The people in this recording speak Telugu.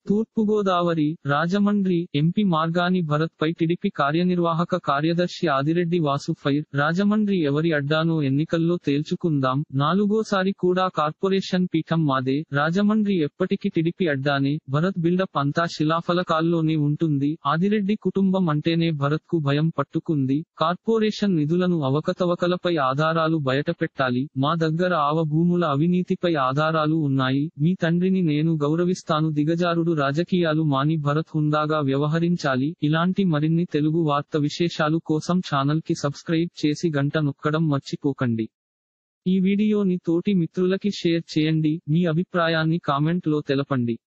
తూర్పుగోదావరి రాజమండ్రి ఎంపీ మార్గాని భరత్ పై టిడిపి కార్యనిర్వాహక కార్యదర్శి ఆదిరెడ్డి వాసు ఫైర్ రాజమండ్రి ఎవరి అడ్డానో ఎన్నికల్లో తేల్చుకుందాం నాలుగోసారి కూడా కార్పొరేషన్ పీఠం మాదే రాజమండ్రి ఎప్పటికీ టిడిపి అడ్డానే భరత్ బిల్డప్ అంతా శిలాఫలకాల్లోనే ఉంటుంది ఆదిరెడ్డి కుటుంబం అంటేనే భరత్ కు భయం పట్టుకుంది కార్పొరేషన్ నిధులను అవకతవకలపై ఆధారాలు బయటపెట్టాలి మా దగ్గర ఆవ భూముల అవినీతిపై ఆధారాలు ఉన్నాయి మీ తండ్రిని నేను గౌరవిస్తాను దిగజారుడు రాజకీయాలు మాని భరత్ హుందాగా వ్యవహరించాలి ఇలాంటి మరిన్ని తెలుగు వార్త విశేషాలు కోసం ఛానల్ కి సబ్స్క్రైబ్ చేసి గంట నొక్కడం మర్చిపోకండి ఈ వీడియోని తోటి మిత్రులకి షేర్ చేయండి మీ అభిప్రాయాన్ని కామెంట్ లో తెలపండి